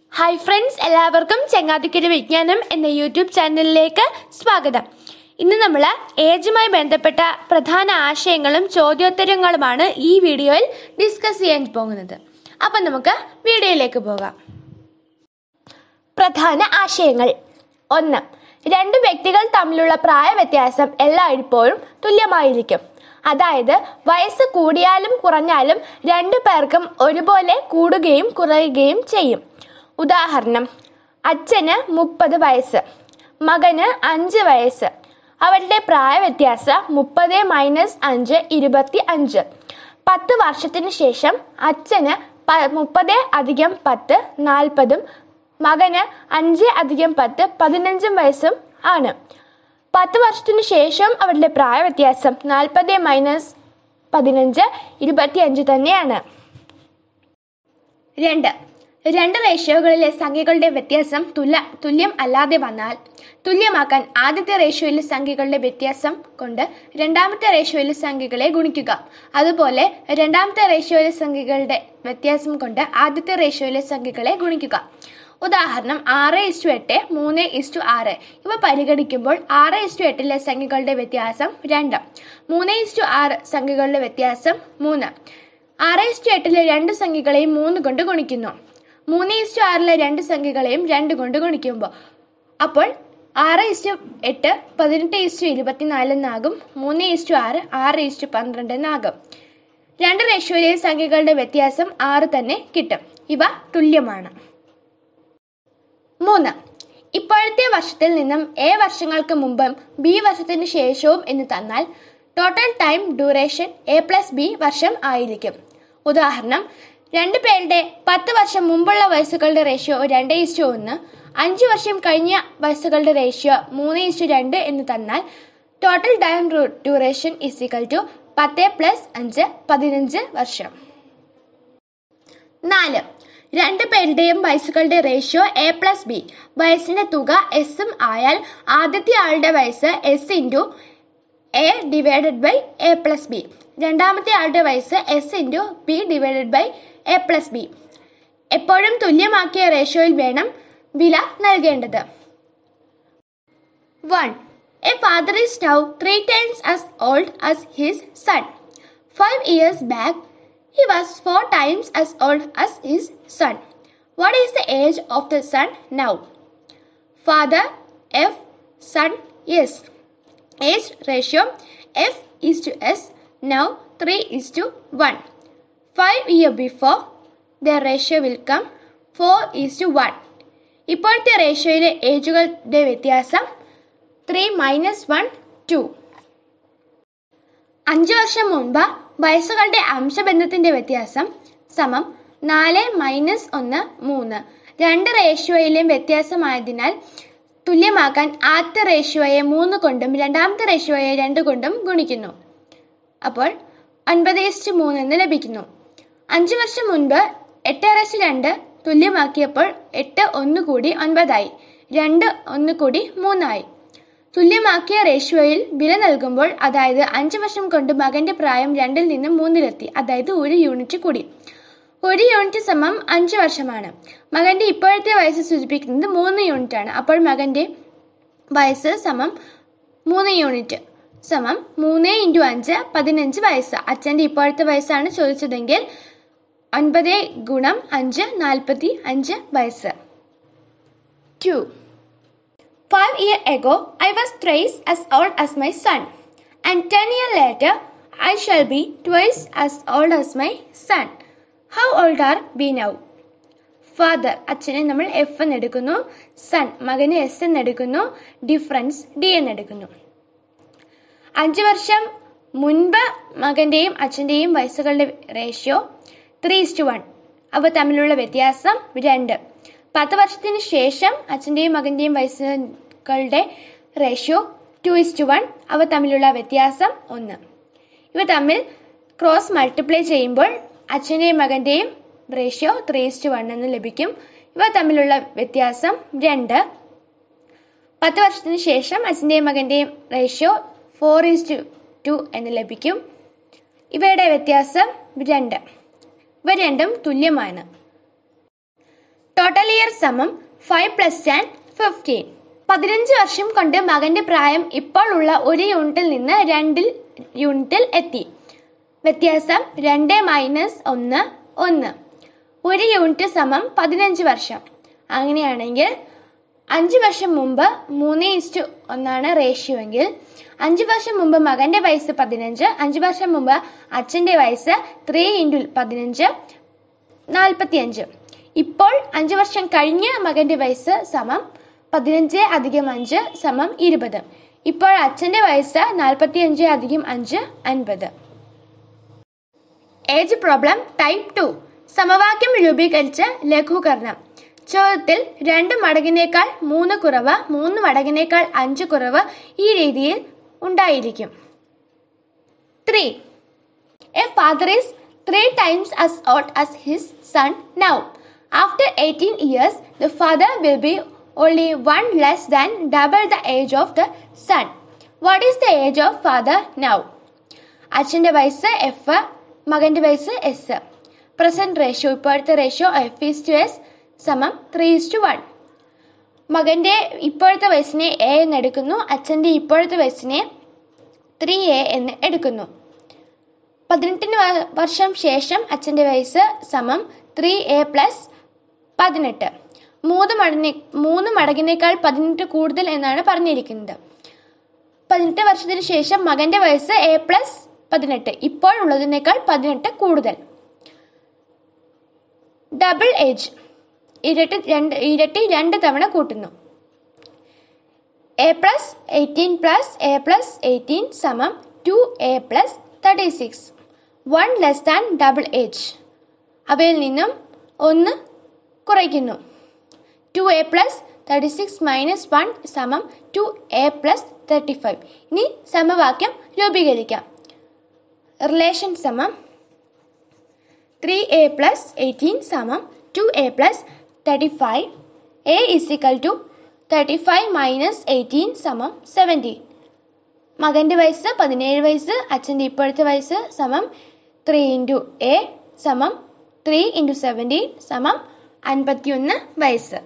Hi friends എല്ലാവർക്കും ചെങ്ങാതിക്കര വിജ്ഞാനം എന്ന യൂട്യൂബ് ചാനലിലേക്ക് സ്വാഗതം ഇന്ന് നമ്മൾ ഏജുമായി ബന്ധപ്പെട്ട പ്രധാന ആശയങ്ങളും ചോദ്യോത്തരങ്ങളുമാണ് ഈ വീഡിയോയിൽ ഡിസ്കസ് ചെയ്യാൻ പോകുന്നത് അപ്പം നമുക്ക് വീഡിയോയിലേക്ക് പോകാം പ്രധാന ആശയങ്ങൾ ഒന്ന് രണ്ട് വ്യക്തികൾ തമ്മിലുള്ള പ്രായ വ്യത്യാസം എല്ലായ്പ്പോഴും തുല്യമായിരിക്കും അതായത് വയസ്സ് കൂടിയാലും കുറഞ്ഞാലും രണ്ടു പേർക്കും ഒരുപോലെ കൂടുകയും കുറയുകയും ചെയ്യും ഉദാഹരണം അച്ഛന് മുപ്പത് വയസ്സ് മകന് അഞ്ച് വയസ്സ് അവരുടെ പ്രായ വ്യത്യാസം മുപ്പത് മൈനസ് അഞ്ച് ഇരുപത്തി അഞ്ച് പത്ത് വർഷത്തിന് ശേഷം അച്ഛന് പ- മുപ്പത് അധികം പത്ത് നാൽപ്പതും മകന് അഞ്ച് അധികം പത്ത് പതിനഞ്ചും വയസ്സും ആണ് പത്ത് വർഷത്തിനു ശേഷം അവരുടെ പ്രായ വ്യത്യാസം നാൽപ്പത് മൈനസ് പതിനഞ്ച് ഇരുപത്തി അഞ്ച് തന്നെയാണ് രണ്ട് രണ്ട് റേഷ്യോകളിലെ സംഖ്യകളുടെ വ്യത്യാസം തുല്യ തുല്യം അല്ലാതെ വന്നാൽ തുല്യമാക്കാൻ ആദ്യത്തെ റേഷ്യോയിലെ സംഖ്യകളുടെ വ്യത്യാസം കൊണ്ട് രണ്ടാമത്തെ റേഷ്യോയിലെ സംഖ്യകളെ ഗുണിക്കുക അതുപോലെ രണ്ടാമത്തെ റേഷ്യോയിലെ സംഖ്യകളുടെ വ്യത്യാസം കൊണ്ട് ആദ്യത്തെ റേഷ്യോയിലെ സംഖ്യകളെ ഗുണിക്കുക ഉദാഹരണം ആറ് ഇസ്റ്റു എട്ട് മൂന്ന് ഇസ്റ്റു ആറ് ഇവ പരിഗണിക്കുമ്പോൾ ആറ് ഇസ്റ്റു എട്ടിലെ സംഖ്യകളുടെ വ്യത്യാസം രണ്ട് മൂന്ന് ഇസ്റ്റു ആറ് സംഖ്യകളുടെ വ്യത്യാസം മൂന്ന് ആറ് ഇസ്റ്റു എട്ടിലെ രണ്ട് സംഖ്യകളെയും മൂന്ന് കൊണ്ട് ഗുണിക്കുന്നു മൂന്ന് ഇസ്റ്റു ആറിലെ രണ്ട് സംഖ്യകളെയും രണ്ട് കൊണ്ട് ഗുണിക്കുമ്പോൾ അപ്പോൾ ആറ് ഇസ്റ്റു എട്ട് പതിനെട്ട് ഇസ്റ്റു ഇരുപത്തിനാല് എന്നാകും മൂന്ന് ഇസ്റ്റു ആറ് ആറ് ഇസ്റ്റു പന്ത്രണ്ട് എന്നാകും രണ്ട് റേഷ്യോയിലെ സംഖ്യകളുടെ വ്യത്യാസം ആറ് തന്നെ കിട്ടും ഇവ തുല്യമാണ് മൂന്ന് ഇപ്പോഴത്തെ വർഷത്തിൽ നിന്നും എ വർഷങ്ങൾക്ക് മുമ്പും ബി വർഷത്തിന് ശേഷവും എന്ന് തന്നാൽ total time duration A plus B വർഷം ആയിരിക്കും ഉദാഹരണം രണ്ട് പേരുടെ പത്ത് വർഷം മുമ്പുള്ള വയസ്സുകളുടെ റേഷ്യോ രണ്ട് ഇസ്റ്റു ഒന്ന് അഞ്ച് വർഷം കഴിഞ്ഞ വയസ്സുകളുടെ റേഷ്യോ മൂന്ന് ഇസ്റ്റു രണ്ട് എന്ന് തന്നാൽ total time duration is equal to പത്ത് പ്ലസ് അഞ്ച് പതിനഞ്ച് വർഷം നാല് രണ്ട് പേരുടെയും വയസ്സുകളുടെ റേഷ്യോ എ പ്ലസ് ബി വയസ്സിന്റെ തുക എസും ആയാൽ ആദ്യത്തെ ആളുടെ വയസ്സ് S into A divided by A plus B രണ്ടാമത്തെ ആളുടെ വയസ്സ് S into B divided by A plus B എപ്പോഴും തുല്യമാക്കിയ റേഷ്യോയിൽ വേണം വില നൽകേണ്ടത് one a father is now three times as old as his son five years back he was four times as old as his son. What is the age of the son now? Father F, son S. Age ratio F is to S, now 3 is to 1. 5 year before, the ratio will come 4 is to 1. ഇപ്പോഴത്തെ റേഷ്യോയിലെ ഏജുകളുടെ വ്യത്യാസം three minus one two അഞ്ചു വർഷം മുൻപ് വയസ്സുകളുടെ അംശബന്ധത്തിന്റെ വ്യത്യാസം സമം നാല് മൈനസ് ഒന്ന് മൂന്ന് രണ്ട് റേഷ്യോയിലെയും വ്യത്യാസമായതിനാൽ തുല്യമാക്കാൻ ആദ്യത്തെ റേഷ്യോയെ മൂന്ന് കൊണ്ടും രണ്ടാമത്തെ റേഷ്യോയെ രണ്ട് കൊണ്ടും ഗുണിക്കുന്നു അപ്പോൾ ഒൻപത് ഇസ്റ്റ് മൂന്ന് എന്ന് ലഭിക്കുന്നു അഞ്ചു വർഷം മുൻപ് എട്ട് ഇറച്ച് രണ്ട് തുല്യമാക്കിയപ്പോൾ എട്ട് ഒന്ന് കൂടി ഒൻപതായി രണ്ട് ഒന്ന് കൂടി മൂന്നായി തുല്യമാക്കിയ റേഷ്യോയിൽ വില നൽകുമ്പോൾ അതായത് അഞ്ച് വർഷം കൊണ്ട് മകന്റെ പ്രായം രണ്ടിൽ നിന്നും മൂന്നിലെത്തി അതായത് ഒരു യൂണിറ്റ് കൂടി ഒരു യൂണിറ്റ് സമം അഞ്ച് വർഷമാണ് മകന്റെ ഇപ്പോഴത്തെ വയസ്സ് സൂചിപ്പിക്കുന്നത് മൂന്ന് യൂണിറ്റ് ആണ് അപ്പോൾ മകന്റെ വയസ്സ് സമം മൂന്ന് യൂണിറ്റ് സമം മൂന്ന് ഇൻറ്റു അഞ്ച് പതിനഞ്ച് വയസ്സ് അച്ഛൻ്റെ ഇപ്പോഴത്തെ വയസ്സാണ് ചോദിച്ചതെങ്കിൽ ഒൻപത് ഗുണം അഞ്ച് നാൽപ്പത്തി അഞ്ച് വയസ്സ് two Five years ago, I was thrice as old as my son, and ten years later, I shall be twice as old as my son. How old are we now? Father അച്ഛനെ നമ്മൾ F എന്ന് എടുക്കുന്നു sun മകന് S എന്ന് എടുക്കുന്നു difference D എന്ന് എടുക്കുന്നു അഞ്ച് വർഷം മുൻപ് മകന്റെയും അച്ഛന്റെയും വയസ്സുകളുടെ റേഷ്യോ ത്രീ ഇസ്റ്റു വൺ അവ തമ്മിലുള്ള വ്യത്യാസം രണ്ട് പത്ത് വർഷത്തിന് ശേഷം അച്ഛന്റെയും മകന്റെയും വയസ്സുകളുടെ റേഷ്യോ ടു ഇസ്റ്റു വൺ അവ തമ്മിലുള്ള വ്യത്യാസം ഒന്ന് ഇവ തമ്മിൽ ക്രോസ് മൾട്ടിപ്ലൈ ചെയ്യുമ്പോൾ അച്ഛൻ്റെയും മകൻ്റെയും റേഷ്യോ ത്രീ ഇസ്റ്റു വൺ എന്ന് ലഭിക്കും ഇവ തമ്മിലുള്ള വ്യത്യാസം രണ്ട് പത്ത് വർഷത്തിന് ശേഷം അച്ഛൻ്റെയും മകൻ്റെയും റേഷ്യോ ഫോർ ഈസ് ടു എന്ന് ലഭിക്കും ഇവയുടെ വ്യത്യാസം രണ്ട് ഇവ രണ്ടും തുല്യമാണ് ടോട്ടൽ ഇയർ സമം ഫൈവ് പ്ലസ് ടെൻ ഫിഫ്റ്റീൻ പതിനഞ്ച് വർഷം കൊണ്ട് മകന്റെ പ്രായം ഇപ്പോൾ ഉള്ള ഒരു യൂണിറ്റിൽ നിന്ന് രണ്ടിൽ യൂണിറ്റിൽ എത്തി വ്യത്യാസം രണ്ട് മൈനസ് ഒന്ന് ഒന്ന് ഒരു യൂണിറ്റ് സമം പതിനഞ്ച് വർഷം അങ്ങനെയാണെങ്കിൽ അഞ്ച് വർഷം മുമ്പ് മൂന്ന് ഇസ്റ്റു ഒന്നാണ് റേഷ്യോ എങ്കിൽ അഞ്ച് വർഷം മുമ്പ് മകന്റെ വയസ്സ് പതിനഞ്ച് അഞ്ച് വർഷം മുമ്പ് അച്ഛന്റെ വയസ്സ് ത്രീ ഇൻറ്റു പതിനഞ്ച് നാൽപ്പത്തിയഞ്ച് ഇപ്പോൾ അഞ്ച് വർഷം കഴിഞ്ഞ് മകന്റെ വയസ്സ് സമം പതിനഞ്ച് അധികം അഞ്ച് സമം ഇരുപത് ഇപ്പോൾ അച്ഛന്റെ വയസ്സ് നാൽപ്പത്തിയഞ്ച് അധികം അഞ്ച് അൻപത് ഏജ് പ്രോബ്ലം ടൈപ്പ് ടു സമവാക്യം രൂപീകരിച്ച് ലഘൂകരണം ചോദ്യത്തിൽ രണ്ട് മടങ്ങിനേക്കാൾ മൂന്ന് കുറവ് മൂന്ന് മടങ്ങിനേക്കാൾ അഞ്ച് കുറവ് ഈ രീതിയിൽ ഉണ്ടായിരിക്കും three A father is three times as old as his son now. After 18 years, the father will be only one less than double the age of the son. What is the age of father now? അച്ഛൻ്റെ വയസ്സ് F മകൻ്റെ വയസ്സ് S present ratio ഇപ്പോഴത്തെ ratio F is to S സമം three is to one മകൻ്റെ ഇപ്പോഴത്തെ വയസ്സിനെ A എന്ന് എടുക്കുന്നു അച്ഛൻ്റെ ഇപ്പോഴത്തെ വയസ്സിനെ ത്രീ എ എന്ന് എടുക്കുന്നു പതിനെട്ടിന് വ- വർഷം ശേഷം അച്ഛൻ്റെ വയസ്സ് സമം ത്രീ എ പ്ലസ് പതിനെട്ട് മൂന്ന് മടങ്ങി മൂന്ന് മടങ്ങിനേക്കാൾ പതിനെട്ട് കൂടുതൽ എന്നാണ് പറഞ്ഞിരിക്കുന്നത് പതിനെട്ട് വർഷത്തിന് ശേഷം മകന്റെ വയസ്സ് എ പ്ലസ് പതിനെട്ട് ഇപ്പോൾ ഉള്ളതിനേക്കാൾ പതിനെട്ട് കൂടുതൽ ഡബിൾ ഏജ് ഇരട്ടി രണ്ട് ഇരട്ടി രണ്ട് തവണ കൂട്ടുന്നു a plus eighteen plus a plus eighteen സമം two a plus thirty six one less than double age അവയിൽ നിന്നും ഒന്ന് കുറയ്ക്കുന്നു two a plus thirty six minus one സമം two a plus thirty five ഇനി സമവാക്യം രൂപീകരിക്കാം റിലേഷൻ സമം ത്രീ എ പ്ലസ് എയ്റ്റീൻ സമം two a plus thirty five a is equal to thirty five minus eighteen സമം സെവൻറ്റീൻ മകൻ്റെ വയസ്സ് പതിനേഴ് വയസ്സ് അച്ഛൻ്റെ ഇപ്പോഴത്തെ വയസ്സ് സമം ത്രീ ഇൻറ്റു എ സമം ത്രീ ഇൻറ്റു സെവൻറ്റീൻ സമം അൻപത്തിയൊന്ന് വയസ്സ്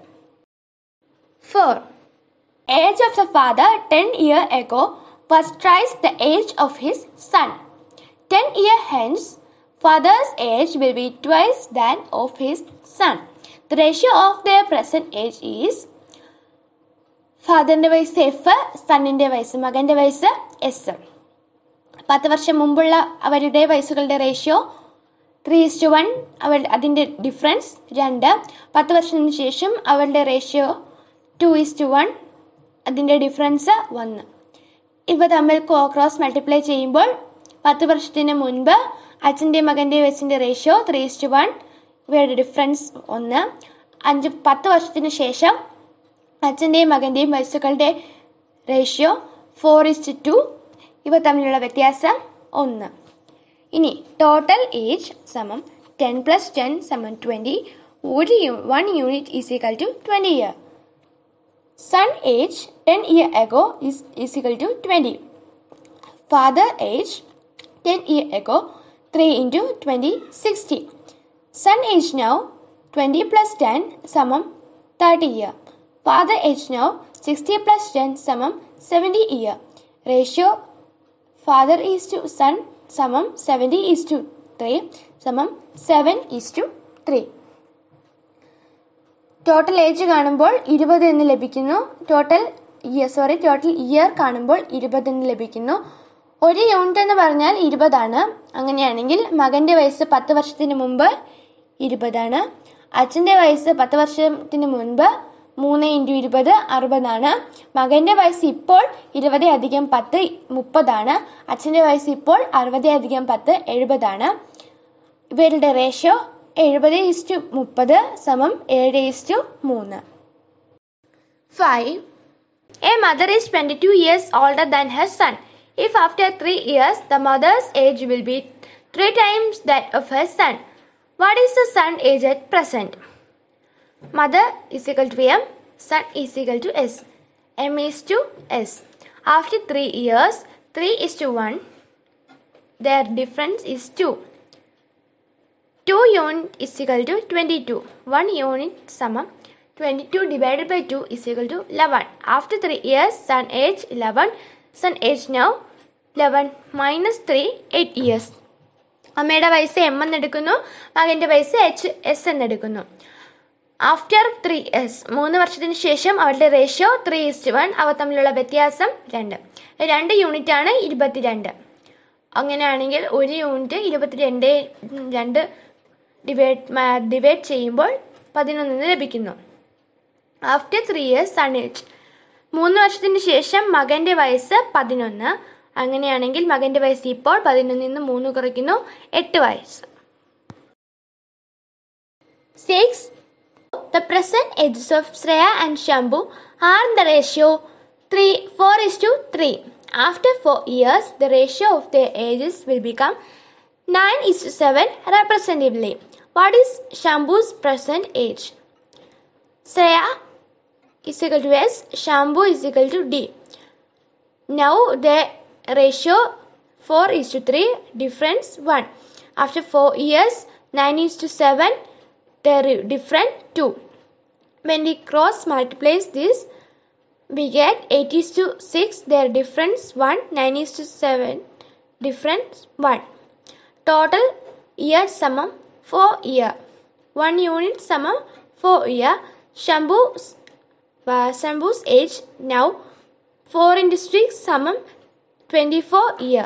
four age of the father ten year ago was thrice the age of his son ten year hence father's age will be twice than of his son the ratio of the present age is ഫാദറിന്റെ വയസ്സ് f സണ്ണിന്റെ വയസ്സ് മകന്റെ വയസ്സ് S പത്ത് വർഷം മുമ്പുള്ള അവരുടെ വയസ്സുകളുടെ റേഷ്യോ ത്രീ ഇസ്റ്റു വൺ അവൾ അതിൻ്റെ ഡിഫറൻസ് രണ്ട് പത്ത് വർഷത്തിന് ശേഷം അവളുടെ റേഷ്യോ ടു ഇസ്റ്റു വൺ അതിൻ്റെ ഡിഫറൻസ് ഒന്ന് ഇവ തമ്മിൽ ക്രോസ് മൾട്ടിപ്ലൈ ചെയ്യുമ്പോൾ പത്ത് വർഷത്തിന് മുൻപ് അച്ഛൻ്റെ മകൻ്റെ വയസ്സിൻ്റെ റേഷ്യോ ത്രീ ഇസ്റ്റു വൺ ഇവയുടെ ഡിഫറൻസ് ഒന്ന് അഞ്ച് പത്ത് വർഷത്തിന് ശേഷം അച്ഛൻ്റെയും മകൻ്റെയും വയസ്സുകളുടെ റേഷ്യോ ഫോർ ഇസ്റ്റ് ടു ഇവ തമ്മിലുള്ള വ്യത്യാസം ഒന്ന് ഇനി ടോട്ടൽ ഏജ് സമം ടെൻ പ്ലസ് ടെൻ സമം ട്വൻറ്റി ഒരു യു one unit is equal to twenty year son age ten year ago is equal to twenty father age ten year ago three into twenty sixty son age now twenty plus ten സമം thirty year father age now sixty plus ten സമം seventy year ratio father is to son സമം seventy is to three സമം seven is to three total age കാണുമ്പോൾ ഇരുപത് എന്ന് ലഭിക്കുന്നു total year sorry total year കാണുമ്പോൾ ഇരുപത് എന്ന് ലഭിക്കുന്നു ഒരു യൂണിറ്റ് എന്ന് പറഞ്ഞാൽ ഇരുപതാണ് അങ്ങനെയാണെങ്കിൽ മകൻ്റെ വയസ്സ് പത്ത് വർഷത്തിന് മുമ്പ് ഇരുപതാണ് അച്ഛൻ്റെ വയസ്സ് പത്ത് വർഷത്തിന് മുൻപ് മൂന്ന് ഇൻറ്റു ഇരുപത് അറുപതാണ് മകൻ്റെ വയസ്സ് ഇപ്പോൾ ഇരുപത് അധികം പത്ത് മുപ്പതാണ് അച്ഛൻ്റെ വയസ്സ് ഇപ്പോൾ അറുപത് അധികം പത്ത് എഴുപതാണ് ഇവരുടെ റേഷ്യോ എഴുപത് ഇസ്റ്റു മുപ്പത് സമം ഏഴ് ഇസ്റ്റു മൂന്ന് five a mother is twenty two years older than her son if after three years the mother's age will be three times that of her son what is the son age at present Mother is equal to M, son is equal to S. M is to S. After 3 years, 3 is to 1. Their difference is 2. 2 unit is equal to 22. 1 unit സമം 22 divided by 2 is equal to 11. After 3 years, son age 11, son age now 11 minus 3, 8 years. അമ്മയുടെ വയസ്സ് M എന്നെടുക്കുന്നു മകൻ്റെ വയസ്സ് h s എന്നെടുക്കുന്നു after three s മൂന്ന് വർഷത്തിന് ശേഷം അവരുടെ റേഷ്യോ ത്രീ ഇസ്റ്റ് വൺ അവ തമ്മിലുള്ള വ്യത്യാസം രണ്ട് രണ്ട് യൂണിറ്റ് ആണ് ഇരുപത്തിരണ്ട് അങ്ങനെയാണെങ്കിൽ ഒരു യൂണിറ്റ് ഇരുപത്തിരണ്ട് രണ്ട് ഡിവൈഡ് ഡിവൈഡ് ചെയ്യുമ്പോൾ പതിനൊന്നിന് ലഭിക്കുന്നു after three years son age മൂന്ന് വർഷത്തിന് ശേഷം മകൻ്റെ വയസ്സ് പതിനൊന്ന് അങ്ങനെയാണെങ്കിൽ മകൻ്റെ വയസ്സ് ഇപ്പോൾ പതിനൊന്നിൽ നിന്ന് മൂന്ന് കുറയ്ക്കുന്നു എട്ട് വയസ്സ് six The present ages of Shreya and Shambhu are in the ratio 3 4 is to 3. After 4 years, the ratio of their ages will become 9 is to 7 representatively. What is Shambhu's present age? Shreya is equal to S, Shambhu is equal to D. Now the ratio 4 is to 3, difference 1. After 4 years, 9 is to 7, their different 2. When we cross multiplies this, we get 8 is to 6, their difference 1, 9 is to 7, difference 1. Total year summum 4 year. 1 unit summum 4 year. Shambhu's, uh, Shambhu's age now 4 into 6 summum 24 year.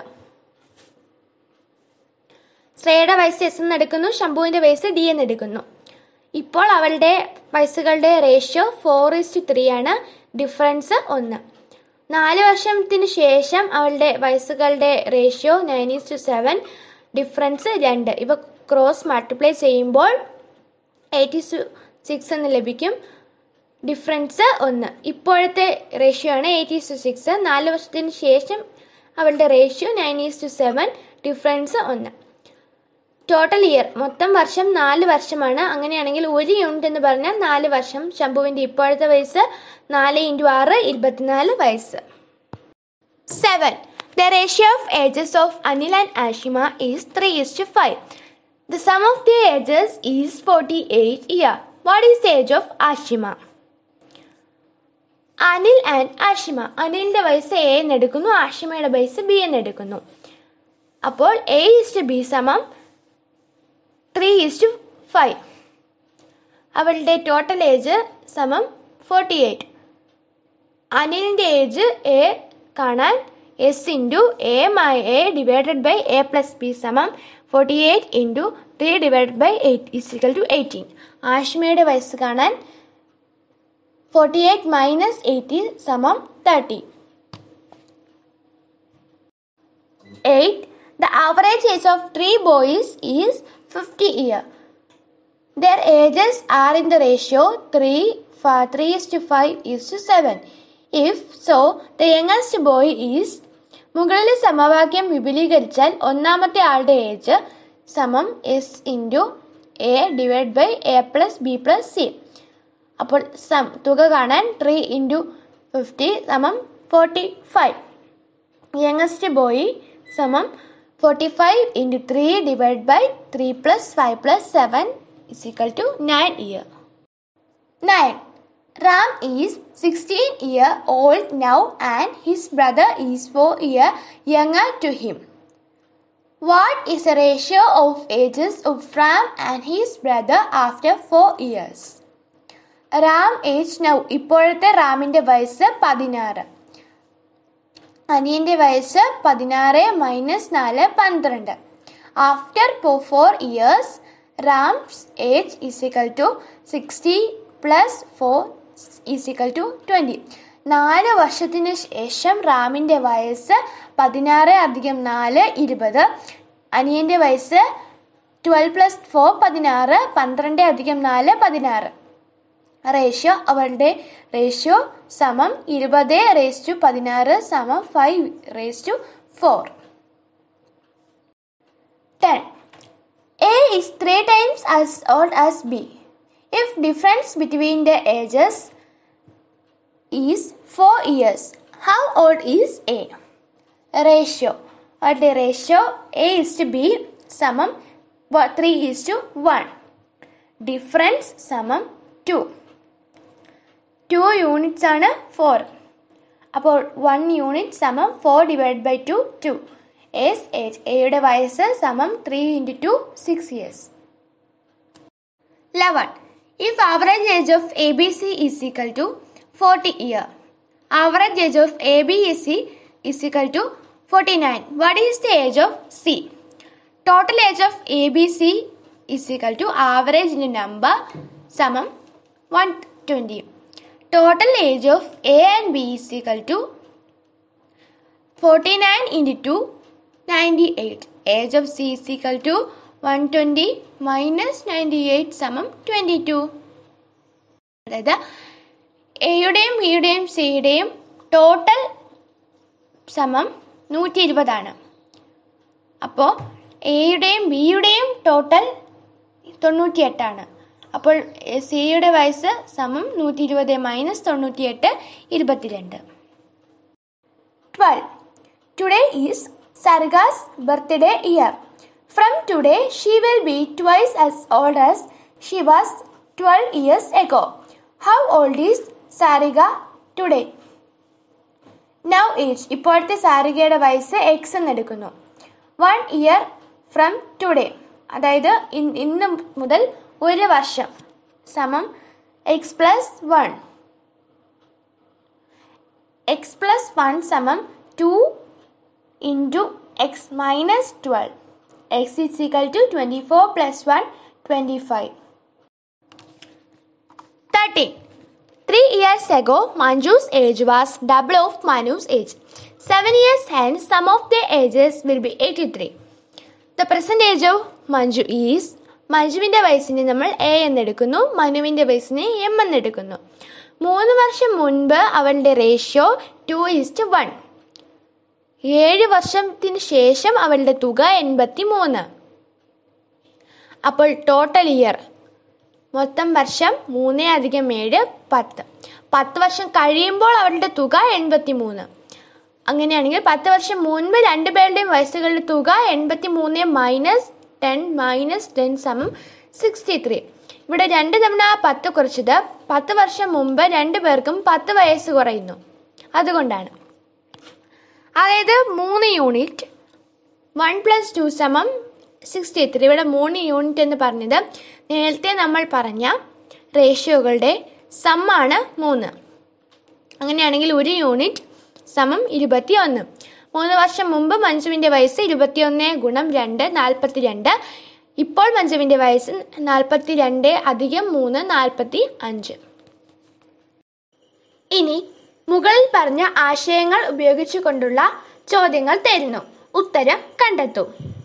ശ്രേയയുടെ വയസ്സ് s എന്ന് എടുക്കുന്നു ശംഭുവിൻ്റെ വയസ്സ് D എന്ന് എടുക്കുന്നു ഇപ്പോൾ അവളുടെ വയസ്സുകളുടെ റേഷ്യോ ഫോർ ഇസ്റ്റ് ത്രീ ആണ് ഡിഫറൻസ് ഒന്ന് നാല് വർഷത്തിന് ശേഷം അവളുടെ വയസ്സുകളുടെ ratio nine is to seven difference രണ്ട് ഇവ ക്രോസ് മൾട്ടിപ്ലൈ ചെയ്യുമ്പോൾ എയ്റ്റി സിക്സ് എന്ന് ലഭിക്കും ഡിഫറൻസ് ഒന്ന് ഇപ്പോഴത്തെ റേഷ്യോ ആണ് എയ്റ്റി ടു സിക്സ് നാല് വർഷത്തിന് ശേഷം അവളുടെ ratio nine is to seven difference ഒന്ന് ടോട്ടൽ ഇയർ മൊത്തം വർഷം നാല് വർഷമാണ് അങ്ങനെയാണെങ്കിൽ ഒരു യൂണിറ്റ് എന്ന് പറഞ്ഞാൽ നാല് വർഷം ശംഭുവിൻ്റെ ഇപ്പോഴത്തെ വയസ്സ് നാല് ഇൻറ്റു ആറ് ഇരുപത്തിനാല് വയസ്സ് seven the ratio of ages of Anil and Ashima is three is to five the sum of the ages is forty eight year what is the age of Ashima Anil and Ashima അനിലിൻ്റെ വയസ്സ് എ എന്ന് എടുക്കുന്നു ആഷിമയുടെ വയസ്സ് ബി എന്ന് എടുക്കുന്നു അപ്പോൾ എ ഇസ്റ്റ് ബി സമം three is to five അവളുടെ ടോട്ടൽ ഏജ് സമം ഫോർട്ടി എയ്റ്റ് അനിലിൻ്റെ ഏജ് എ കാണാൻ s into a my a divided by A plus b സമം forty eight into three divided by eight is equal to eighteen ആഷ്മയുടെ വയസ്സ് കാണാൻ forty eight minus eighteen സമം thirty eight the average age of three boys is fifty year Their ages are in the ratio 3, 3 is to 5 is to 7. If so, the youngest boy is മുകളിലെ സമവാക്യം വിപുലീകരിച്ചാൽ ഒന്നാമത്തെ ആളുടെ age സമം s into a divide by A plus b plus c അപ്പോൾ sum തുക കാണാൻ three into fifty സമം forty five youngest boy സമം forty five into three divide by three plus five plus seven is equal to 9 year. 9. Ram is 16 year old now and his brother is 4 year younger to him. What is the ratio of ages of Ram and his brother after 4 years? Ram age now ഇപ്പോഴത്തെ റാമിൻ്റെ വയസ്സ് പതിനാറ് അനിയൻ്റെ വയസ്സ് പതിനാറ് minus നാല് പന്ത്രണ്ട് after four years Ram's age is equal to sixty plus four is equal to twenty നാല് വർഷത്തിന് ശേഷം റാമിൻ്റെ വയസ്സ് പതിനാറ് അധികം നാല് ഇരുപത് അനിയൻ്റെ വയസ്സ് ട്വൽവ് പ്ലസ് ഫോർ പതിനാറ് പന്ത്രണ്ട് അധികം നാല് പതിനാറ് റേഷ്യോ അവളുടെ റേഷ്യോ സമം ഇരുപത് റേസ് ടു പതിനാറ് സമം five raise to four ten A is three times as old as B. If difference between the ages is 4 years, how old is A? Ratio. What the ratio A is to B samam 3 is to 1. Difference samam 2. Two units ആണ് four അപ്പോൾ one unit സമം four divide by two two s age എയുടെ വയസ്സ് സമം three into two six years eleven if average age of a b c is equal to forty year average age of a b s c is equal to forty nine what is the age of c total age of a b c is equal to average in number സമം one twenty total age of a and b is equal to forty nine into two ninety eight age of c is equal to one twenty minus ninety eight സമം twenty two അതായത് എയുടെയും ബിയുടെയും സിയുടെയും total സമം നൂറ്റി ഇരുപതാണ് അപ്പോൾ എയുടെയും ബിയുടെയും total തൊണ്ണൂറ്റിയെട്ടാണ് അപ്പോൾ സിയുടെ വയസ്സ് സമം നൂറ്റി ഇരുപത് മൈനസ് തൊണ്ണൂറ്റിയെട്ട് ഇരുപത്തിരണ്ട് twelve today is Sarika's birthday year from today she will be twice as old as she was twelve years ago how old is Sarika today now age ഇപ്പോഴത്തെ സാരികയുടെ വയസ്സ് എക്സ് എന്നെടുക്കുന്നു വൺ ഇയർ ഫ്രം ടുഡേ അതായത് ഇന്ന് മുതൽ ഒരു വർഷം സമം x plus one x plus one സമം two into x minus twelve x is equal to twenty four plus one twenty five thirteen Three years ago, Manju's age was double of Manu's age. Seven years hence, sum of their ages will be 83. The present age of Manju is മഞ്ജുവിൻ്റെ വയസ്സിനെ നമ്മൾ a എന്നെടുക്കുന്നു മനുവിൻ്റെ വയസ്സിനെ M എന്നെടുക്കുന്നു മൂന്ന് വർഷം മുൻപ് അവളുടെ ratio to is to one ഏഴ് വർഷത്തിന് ശേഷം അവളുടെ തുക എൺപത്തി മൂന്ന് അപ്പോൾ ടോട്ടൽ ഇയർ മൊത്തം വർഷം മൂന്ന് അധികം ഏഴ് പത്ത് പത്ത് വർഷം കഴിയുമ്പോൾ അവരുടെ തുക എൺപത്തി മൂന്ന് അങ്ങനെയാണെങ്കിൽ പത്ത് വർഷം മുൻപ് രണ്ട് പേരുടെയും വയസ്സുകളുടെ തുക എൺപത്തി മൂന്ന് മൈനസ് ടെൻ മൈനസ് ടെൻ സമം സിക്സ്റ്റി ത്രീ ഇവിടെ രണ്ട് തവണ പത്ത് കുറച്ചത് പത്ത് വർഷം മുമ്പ് രണ്ട് പേർക്കും പത്ത് വയസ്സ് കുറയുന്നു അതുകൊണ്ടാണ് അതായത് മൂന്ന് യൂണിറ്റ് വൺ പ്ലസ് ടു സമം സിക്സ്റ്റി ത്രീ ഇവിടെ മൂന്ന് യൂണിറ്റ് എന്ന് പറഞ്ഞത് നേരത്തെ നമ്മൾ പറഞ്ഞ റേഷ്യോകളുടെ സമ്മാണ് മൂന്ന് അങ്ങനെയാണെങ്കിൽ ഒരു യൂണിറ്റ് സമം ഇരുപത്തി ഒന്ന് മൂന്ന് വർഷം മുമ്പ് മഞ്ജുവിൻ്റെ വയസ്സ് ഇരുപത്തിയൊന്ന് ഗുണം രണ്ട് നാൽപ്പത്തി രണ്ട് ഇപ്പോൾ മഞ്ജുവിൻ്റെ വയസ്സ് നാൽപ്പത്തി രണ്ട് അധികം മൂന്ന് നാൽപ്പത്തി അഞ്ച് ഇനി മുകളിൽ പറഞ്ഞ ആശയങ്ങൾ ഉപയോഗിച്ചുകൊണ്ടുള്ള ചോദ്യങ്ങൾ തരുന്നു ഉത്തരം കണ്ടെത്തൂ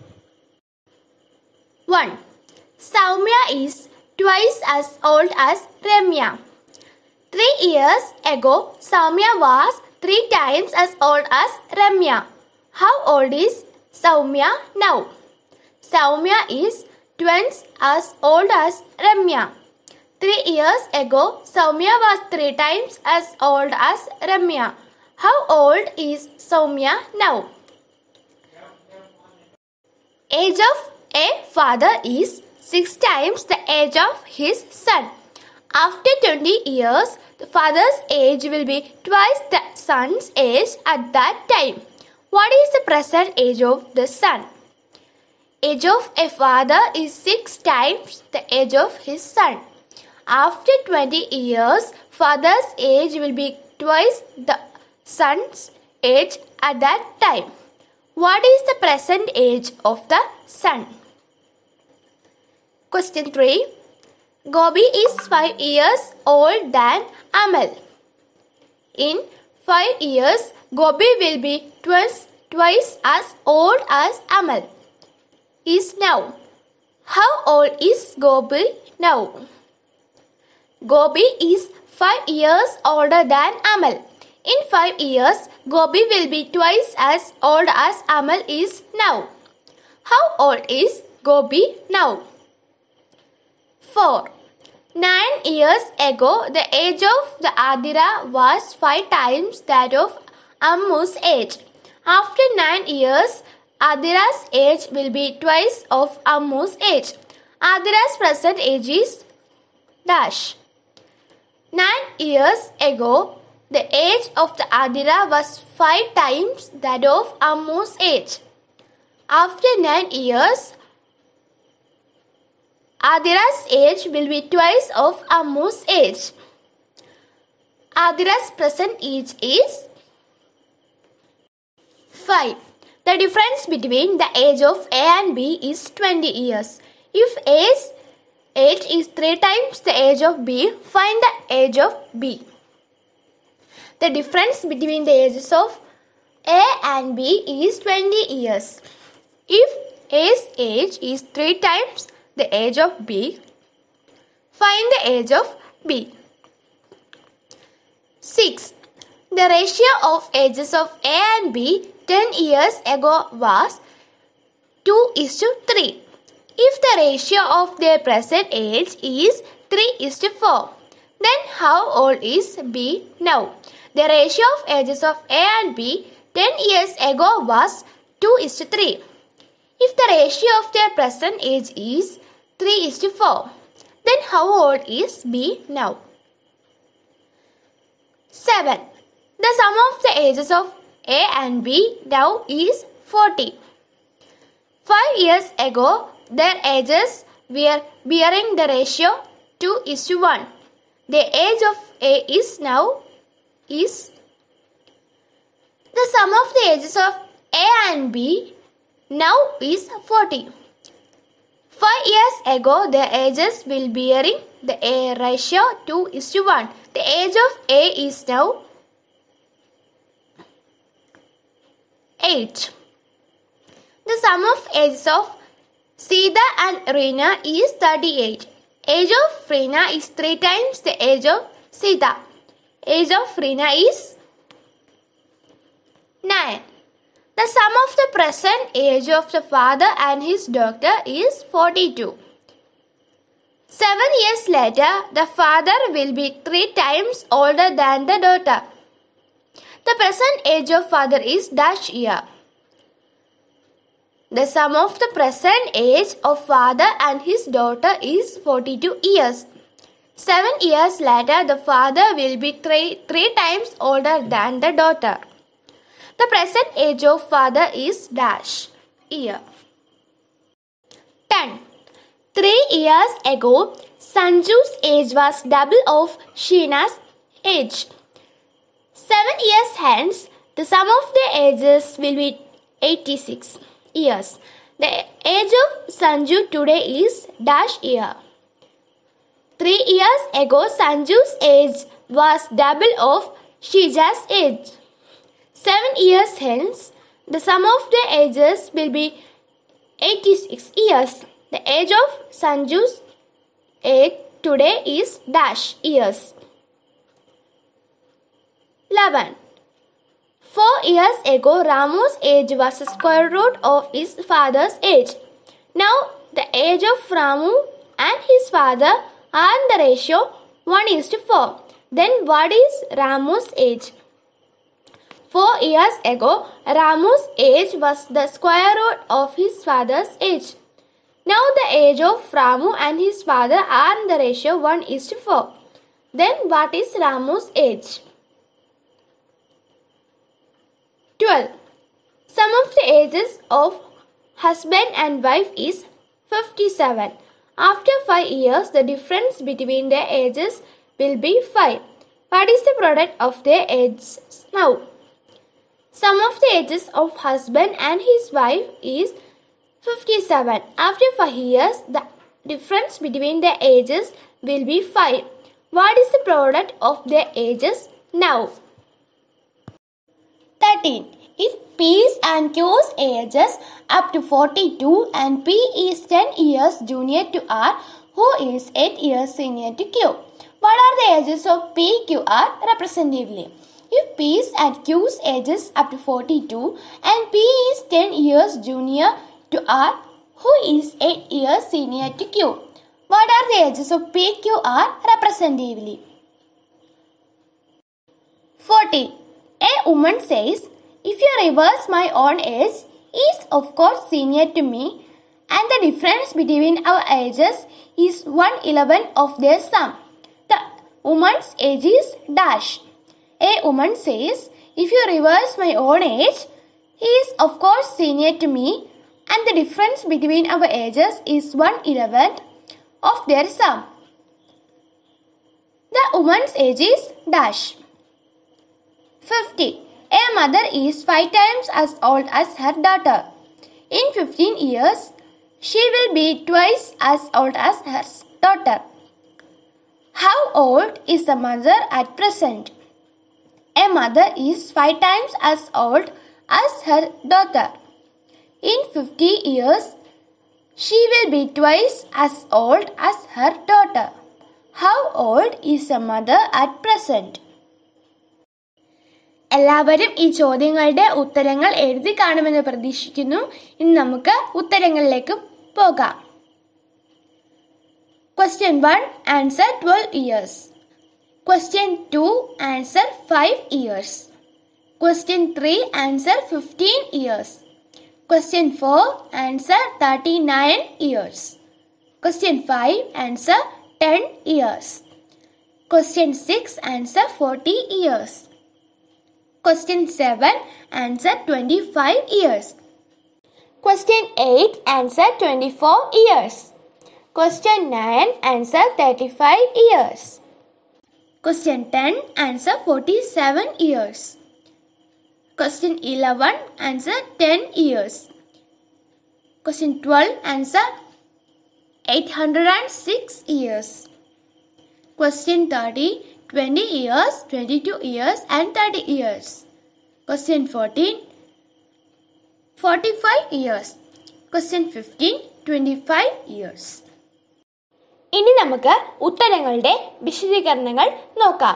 one Soumya is twice as old as Ramya three years ago Soumya was three times as old as Ramya how old is Soumya now Soumya is twice as old as Ramya three years ago Soumya was three times as old as Ramya how old is Soumya now age of a father is six times the age of his son. After 20 years, the father's age will be twice the son's age at that time. What is the present age of the son? Age of a father is six times the age of his son. After 20 years, father's age will be twice the son's age at that time. What is the present age of the son? Question 3. Gobi is 5 years old than Amal. In 5 years, Gobi will be twice, twice as old as Amal is now. How old is Gobi now? Gobi is 5 years older than Amal. In 5 years, Gobi will be twice as old as Amal is now. How old is Gobi now? 4. Nine years ago, the age of the Adira was five times that of Ammu's age. After nine years, Adira's age will be twice of Ammu's age. Adira's present age is dash. Nine years ago, the age of the Adira was five times that of Ammu's age. After nine years, Adira's age will be twice of Ammu's age. Adira's present age is 5. The difference between the age of A and B is 20 years. If A's age is 3 times the age of B, find the age of B. The difference between the ages of A and B is 20 years. If A's age is 3 times the age of B, find the age of B. 6. The ratio of ages of A and B 10 years ago was 2 is to 3. If the ratio of their present age is 3 is to 4, then how old is B now? The ratio of ages of A and B 10 years ago was 2 is to 3. If the ratio of their present age is 3 is to 4, then how old is B now? 7. The sum of the ages of A and B now is 40. 5 years ago, their ages were bearing the ratio 2 is to 1. The age of A is now is the sum of the ages of A and B now is 40. 5 years ago, their ages will bearing the A ratio 2 is to 1. The age of A is now 8. The sum of ages of Sita and Reena is 38. Age of Reena is 3 times the age of Sita. Age of Reena is 9. The sum of the present age of the father and his daughter is 42. Seven years later, the father will be three times older than the daughter. The present age of father is dash year. The sum of the present age of father and his daughter is 42 years. Seven years later, the father will be three, three times older than the daughter. The present age of father is dash year. 10. Three years ago, Sanju's age was double of Sheena's age. Seven years hence, the sum of their ages will be 86 years. The age of Sanju today is dash year. Three years ago, Sanju's age was double of Shija's age. Seven years hence, the sum of their ages will be 86 years. The age of Sanju's age today is dash years. 11. Four years ago, Ramu's age was the square root of his father's age. Now, the age of Ramu and his father are in the ratio 1 is to 4. Then, what is Ramu's age? Four years ago, Ramu's age was the square root of his father's age. Now, the age of Ramu and his father are in the ratio 1 is to 4. Then, what is Ramu's age? 12. Sum of the ages of husband and wife is 57. After 5 years, the difference between their ages will be 5. What is the product of their ages now? Sum of the ages of husband and his wife is 57. After 5 years, the difference between their ages will be 5. What is the product of their ages now? 13. If P's and Q's ages up to 42 and P is 10 years junior to R, who is 8 years senior to Q? What are the ages of P, Q, R representatively? If P's and Q's ages up to 42 and P is 10 years junior to R, who is 8 years senior to Q? What are the ages of P, Q, R representatively? 40. A woman says, If you reverse my own age, is of course senior to me, and the difference between our ages is 1 11 of their sum. The woman's age is dash. A woman says, if you reverse my own age, he is of course senior to me and the difference between our ages is 1 11th of their sum. The woman's age is dash. 50. A mother is five times as old as her daughter. In 15 years, she will be twice as old as her daughter. How old is the mother at present? A mother is five times as old as her daughter. In 50 years, she will be twice as old as her daughter. How old is a mother at present? എല്ലാവരും ഈ ചോദ്യങ്ങളുടെ ഉത്തരങ്ങൾ എഴുതി കാണുമെന്ന് പ്രതീക്ഷിക്കുന്നു ഇനി നമുക്ക് ഉത്തരങ്ങളിലേക്ക് പോകാം question one answer twelve years question two answer five years question three answer fifteen years question four answer thirty nine years question five answer ten years question six answer forty years Question 7 answer 25 years. Question 8 answer 24 years. Question 9 answer 35 years. Question 10 answer 47 years. Question 11 answer 10 years. Question 12 answer 806 years. Question 30 20 years, 22 years, and 30 years. Question 14 45 years. Question 15 25 years. ഇനി നമുക്ക് ഉത്തരങ്ങളുടെ വിശദീകരണങ്ങൾ നോക്കാം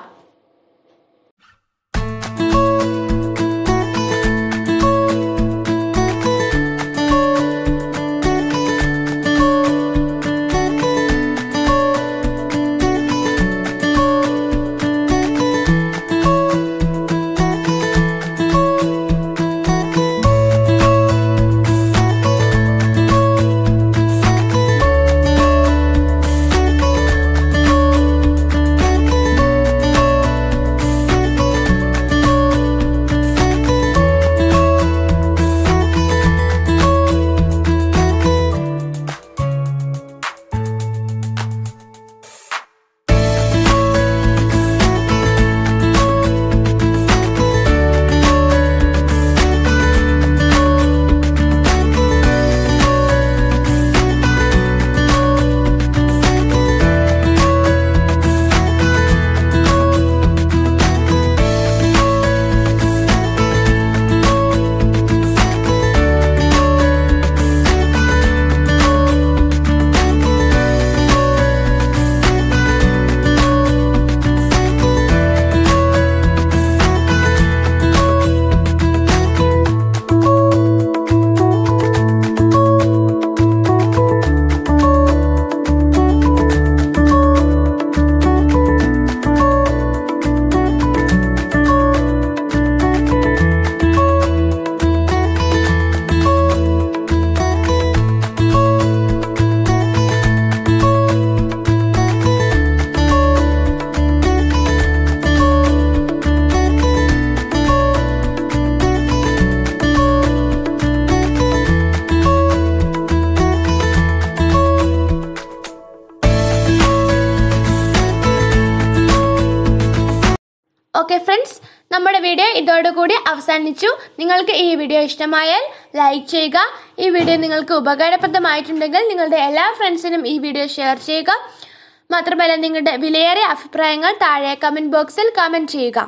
okay friends നമ്മുടെ video ഇതോടുകൂടി അവസാനിച്ചു നിങ്ങൾക്ക് ഈ video ഇഷ്ടമായാൽ ലൈക്ക് ചെയ്യുക ഈ വീഡിയോ നിങ്ങൾക്ക് ഉപകാരപ്രദമായിട്ടുണ്ടെങ്കിൽ നിങ്ങളുടെ എല്ലാ ഫ്രണ്ട്സിനും ഈ വീഡിയോ ഷെയർ ചെയ്യുക മാത്രമല്ല നിങ്ങളുടെ വിലയേറിയ അഭിപ്രായങ്ങൾ താഴെ കമന്റ് ബോക്സിൽ കമന്റ് ചെയ്യുക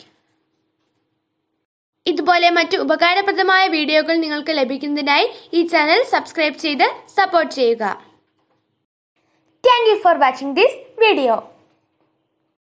ഇതുപോലെ മറ്റു ഉപകാരപ്രദമായ വീഡിയോകൾ നിങ്ങൾക്ക് ലഭിക്കുന്നതിനായി ഈ ചാനൽ സബ്സ്ക്രൈബ് ചെയ്ത് സപ്പോർട്ട് ചെയ്യുക thank you for watching this video